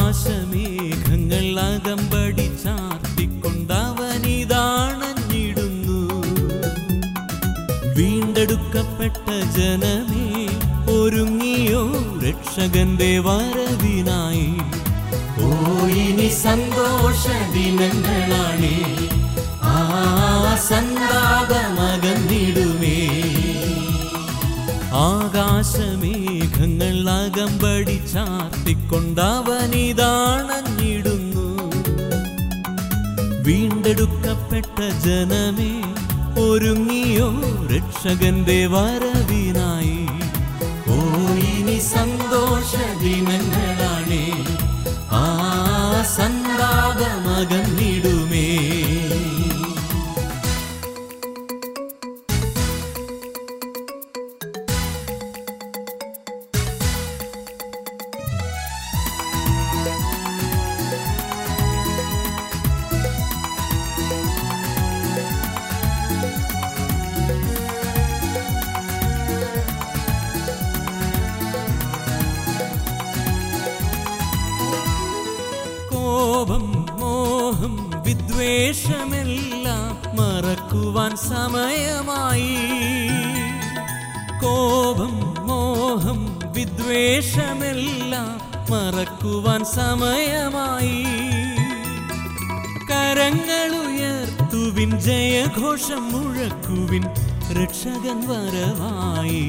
ആകാശമേഘങ്ങൾ അകമ്പടി ചാർത്തിക്കൊണ്ടവനിതാണഞ്ഞിടുന്നു വീണ്ടെടുക്കപ്പെട്ട ജനമേ ഒരുങ്ങിയോ രക്ഷകന്റെ വരവിനായി ഓ ഇനി സന്തോഷ ദിനങ്ങളാണേ ആ സന്താപമകന്നിടുമേ ആകാശമേഘങ്ങൾ അകമ്പടി ചാർത്തിക്കൊണ്ടവനിതാണഞ്ഞിടുന്നു വീണ്ടെടുക്കപ്പെട്ട ജനമേ ഒരുങ്ങിയോ രക്ഷകന്റെ വരവിനായി ഓ ഇനി സന്തോഷ ദിനങ്ങളാണേ ആ സന്താപമകന്നിടുമേ കോപം മോഹം വിദ്വേഷമെല്ലാം മറക്കുവാൻ സമയമായി കോപം മോഹം വിദ്വേഷമെല്ലാം മറക്കുവാൻ സമയമായി കരങ്ങളുയർത്തുവിൻ ജയഘോഷം മുഴക്കുവിൻ രക്ഷകൻ വരവായി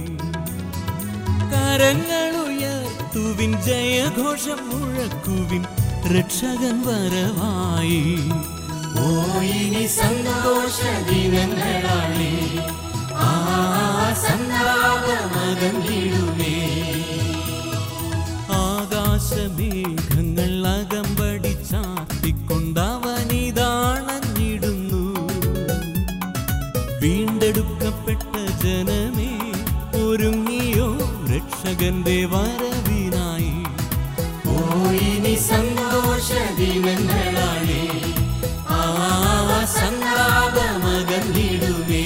കരങ്ങളുയർത്തുവിൻ ജയഘോഷം മുഴക്കുവിൻ രക്ഷകൻ വരവായി ഓ ഇനി സന്തോഷ ദിനങ്ങളാണേ ആ സന്താപമകന്നിടുമേ ആകാശമേഘങ്ങൾ അകമ്പടി ചാർത്തിക്കൊണ്ടവനിതാണഞ്ഞിടുന്നു വീണ്ടെടുക്കപ്പെട്ട ജനമേ ഒരുങ്ങിയോ രക്ഷകന്റെ വരവിനായി ഓ ഇനി സന്തോഷ ദിനങ്ങളാണേ ആ സന്താപമകന്നിടുമേ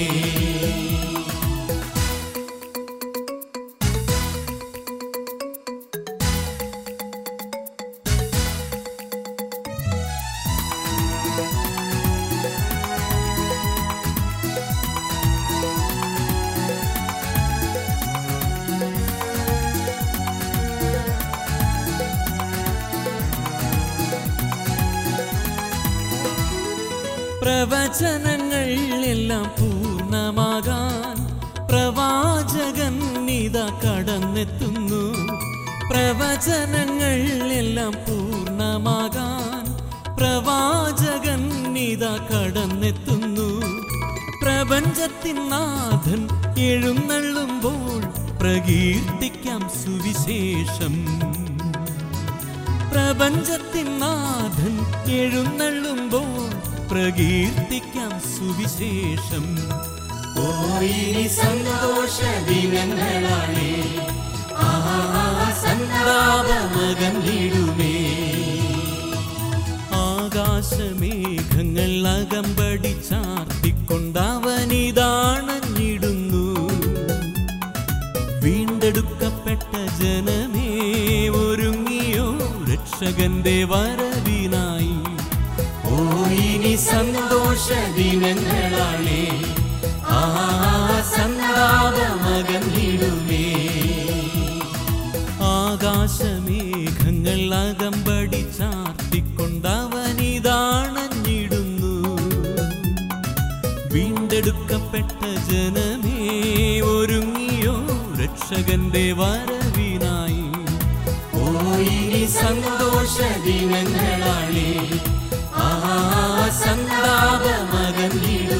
പ്രവചനങ്ങൾ എല്ലാം പൂർണ്ണമാകാൻ പ്രവാചകൻ ഇതാ കടന്നെത്തുന്നു പ്രവചനങ്ങൾ എല്ലാം പൂർണ്ണമാകാൻ പ്രവാചകൻ ഇതാ കടന്നെത്തുന്നു പ്രപഞ്ചത്തിൻ നാഥൻ എഴുന്നള്ളുമ്പോൾ പ്രകീർത്തിക്കാം സുവിശേഷം പ്രപഞ്ചത്തിൻ നാഥൻ എഴുന്നള്ളുമ്പോൾ പ്രകീർത്തിക്കാം സുവിശേഷം ഓ ഇനി സന്തോഷ ദിനങ്ങളാണേ ആ സന്താപമകന്നിടുമേ ആകാശമേഘങ്ങൾ അകമ്പടി ചാർത്തിക്കൊണ്ടവനിതാണഞ്ഞിടുന്നു വീണ്ടെടുക്കപ്പെട്ട ജനമേ ഒരുങ്ങിയോ രക്ഷകന്റെ വരവിനായി ഓ ഇനി സന്തോഷ ദിനങ്ങളാണേ ആ സന്താപമകന്നിടുമേ ആകാശമേഘങ്ങൾ അകമ്പടി ചാർത്തിക്കൊണ്ടവനിതാണഞ്ഞിടുന്നു വീണ്ടെടുക്കപ്പെട്ട ജനമേ ഒരുങ്ങിയോ രക്ഷകന്റെ വരവിനായി ഓ ഇനി സന്തോഷ ദിനങ്ങളാണേ ആ സന്താപമകന്നിടുമേ